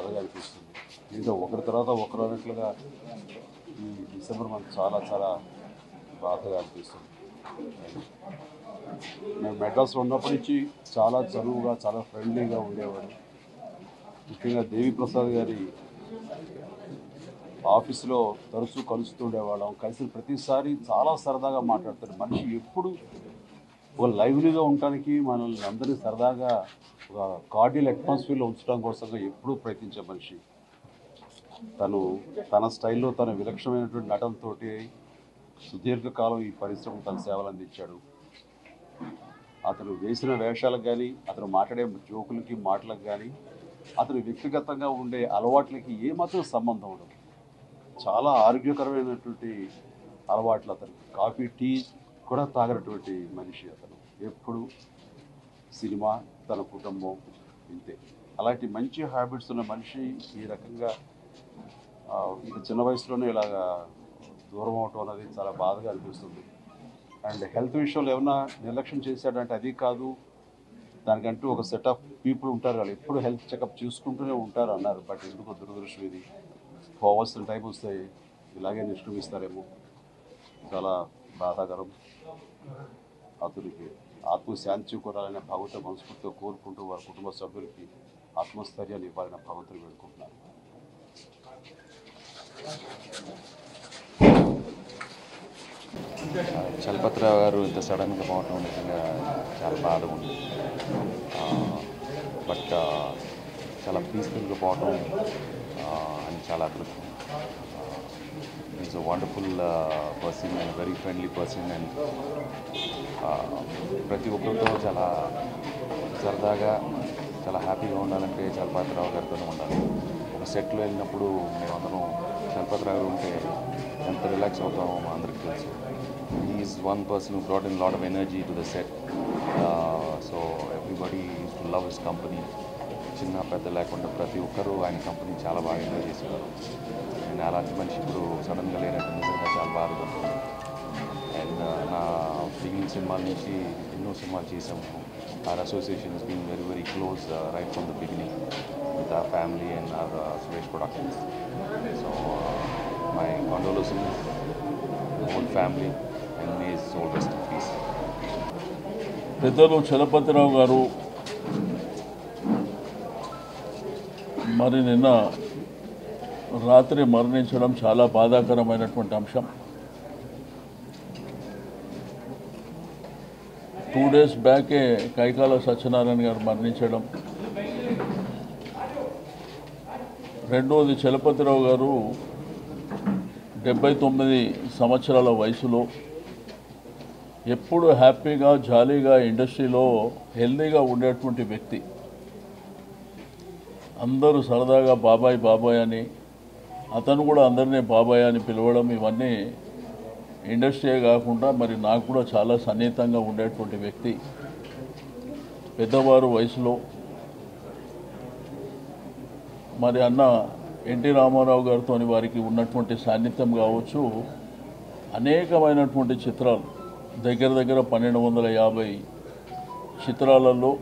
బాధగా అనిపిస్తుంది ఇంకా ఒకరి తర్వాత ఒకరు అన్నట్లుగా ఈ డిసెంబర్ మంత్ చాలా చాలా బాధగా అనిపిస్తుంది నేను మెడ్రాస్లో ఉన్నప్పటి నుంచి చాలా చనువుగా చాలా ఫ్రెండ్లీగా ఉండేవాడు ముఖ్యంగా దేవి ప్రసాద్ గారి ఆఫీస్లో తరచూ కలుస్తుండేవాళ్ళం కలిసిన ప్రతిసారి చాలా సరదాగా మాట్లాడతాడు మనిషి ఎప్పుడు ఒక లైవ్లీగా ఉండటానికి మనల్ని అందరినీ సరదాగా ఒక కార్డియల్ అట్మాస్ఫియర్లో ఉంచడం కోసంగా ఎప్పుడూ ప్రయత్నించే మనిషి తను తన స్టైల్లో తన విలక్షణమైనటువంటి నటనతో సుదీర్ఘకాలం ఈ పరిశ్రమకు తన సేవలు అందించాడు అతను వేసిన వేషాలకు కానీ అతను మాట్లాడే జోకులకి మాటలకు కానీ అతను వ్యక్తిగతంగా ఉండే అలవాట్లకి ఏమాత్రం సంబంధం ఉండదు చాలా ఆరోగ్యకరమైనటువంటి అలవాట్లు అతను కాఫీ టీ కూడా తాగనటువంటి మనిషి అతను ఎప్పుడు సినిమా తన కుటుంబం ఇంతే అలాంటి మంచి హ్యాబిట్స్ ఉన్న మనిషి ఈ రకంగా ఆ, ఇంత చిన్న వయసులోనే ఇలాగా దూరం అవటం అనేది చాలా బాధగా అనిపిస్తుంది అండ్ హెల్త్ విషయంలో ఏమన్నా నిర్లక్ష్యం చేశాడంటే అది కాదు దానికంటూ ఒక సెట్ ఆఫ్ పీపుల్ ఉంటారు వాళ్ళు ఎప్పుడు హెల్త్ చెకప్ చూసుకుంటూనే ఉంటారు అన్నారు బట్ ఎందుకో దురదృష్టం ఇది పోవాల్సిన టైం వస్తే ఇలాగే నిష్క్రమిస్తారేమో చాలా బాధాకరం అతనికి ఆత్మశాంతి చేకూరాలనే భగవంతుడు మనస్ఫూర్తిగా కోరుకుంటూ వారి కుటుంబ సభ్యులకి ఆత్మస్థైర్యాన్ని ఇవ్వాలని భగవంతుడు వేడుకుంటున్నాను చలపతిరావు గారు ఇంత సడన్గా పోవటం నిజంగా చాలా బాధగా ఉంది బట్ చాలా పీస్ఫుల్గా పోవటం అని చాలా అదృష్టం is a wonderful person and very friendly person and ప్రతి ఒక్కరితో చాలా సరదాగా చాలా హ్యాపీగా ఉండాలంటే చలపతిరావు గారితోనే ఉండాలి ఒక సెట్లో వెళ్ళినప్పుడు మేమందరం చలపతిరావు గారు ఉంటే ఎంత రిలాక్స్ అవుతామో మా అందరికీ తెలుసు is one person who brought in lot of energy to the set so everybody to love his company చిన్న పెద్ద లేకుండా ప్రతి ఒక్కరూ ఆయన కంపెనీ చాలా బాగా ఎంజాయ్ చేసేవారు అండ్ అలాంటి మనిషి ఇప్పుడు సడన్గా లేనట్టు నిజంగా చాలా బాధగా ఉంటుంది అండ్ నా బిగినింగ్ సినిమాల నుంచి ఎన్నో సినిమాలు చేసాము our association is been very very close right from the beginning with our family and our Suresh Productions so my condolences whole family and may soul rest in peace పెద్దలు చలపతిరావు గారు మరి నిన్న రాత్రి మరణించడం చాలా బాధాకరమైనటువంటి అంశం టూ డేస్ బ్యాకే కైకాల సత్యనారాయణ గారు మరణించడం రెండోది చలపతిరావు గారు డెబ్బై తొమ్మిది సంవత్సరాల వయసులో ఎప్పుడు హ్యాపీగా జాలీగా ఇండస్ట్రీలో హెల్దీగా ఉండేటువంటి వ్యక్తి అందరూ సరదాగా బాబాయ్ బాబాయ్ అని అతను కూడా అందరినీ బాబాయ్ అని పిలవడం ఇవన్నీ ఇండస్ట్రీయే కాకుండా మరి నాకు కూడా చాలా సన్నిహితంగా ఉండేటువంటి వ్యక్తి పెద్దవారు వయసులో మరి అన్న ఎన్టీ రామారావు గారితో వారికి ఉన్నటువంటి సాన్నిధ్యం కావచ్చు అనేకమైనటువంటి చిత్రాలు దగ్గర దగ్గర పన్నెండు వందల యాభై చిత్రాలలో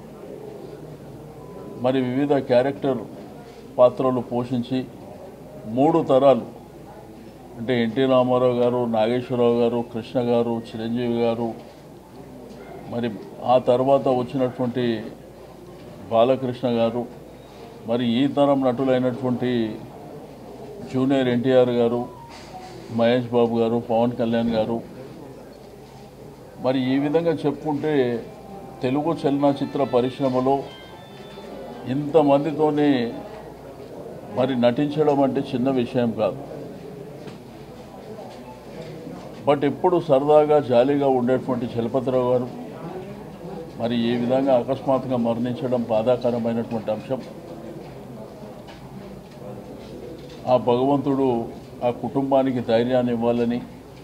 మరి వివిధ క్యారెక్టర్ పాత్రలు పోషించి మూడు తరాలు అంటే ఎన్టీ రామారావు గారు నాగేశ్వరరావు గారు కృష్ణ గారు చిరంజీవి గారు మరి ఆ తర్వాత వచ్చినటువంటి బాలకృష్ణ గారు మరి ఈ తరం నటులైనటువంటి జూనియర్ ఎన్టీఆర్ గారు మహేష్ బాబు గారు పవన్ కళ్యాణ్ గారు మరి ఈ విధంగా చెప్పుకుంటే తెలుగు చలనచిత్ర పరిశ్రమలో ఇంతమందితోనే మరి నటించడం అంటే చిన్న విషయం కాదు బట్ ఎప్పుడు సరదాగా జాలీగా ఉండేటువంటి చలపతిరావు గారు మరి ఈ విధంగా అకస్మాత్తుగా మరణించడం బాధాకరమైనటువంటి అంశం ఆ భగవంతుడు ఆ కుటుంబానికి ధైర్యాన్ని ఇవ్వాలని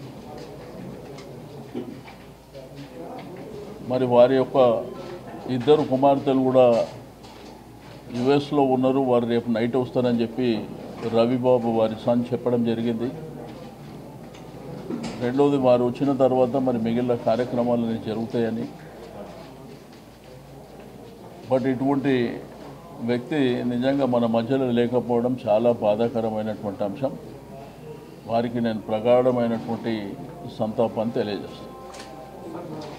మరి వారి యొక్క ఇద్దరు కుమార్తెలు కూడా యుఎస్లో ఉన్నారు వారు రేపు నైట్ వస్తారని చెప్పి రవిబాబు వారి సన్ చెప్పడం జరిగింది రెండవది వారు వచ్చిన తర్వాత మరి మిగిలిన కార్యక్రమాలు జరుగుతాయని బట్ ఇటువంటి వ్యక్తి నిజంగా మన మధ్యలో లేకపోవడం చాలా బాధాకరమైనటువంటి అంశం వారికి నేను ప్రగాఢమైనటువంటి సంతాపాన్ని తెలియజేస్తాను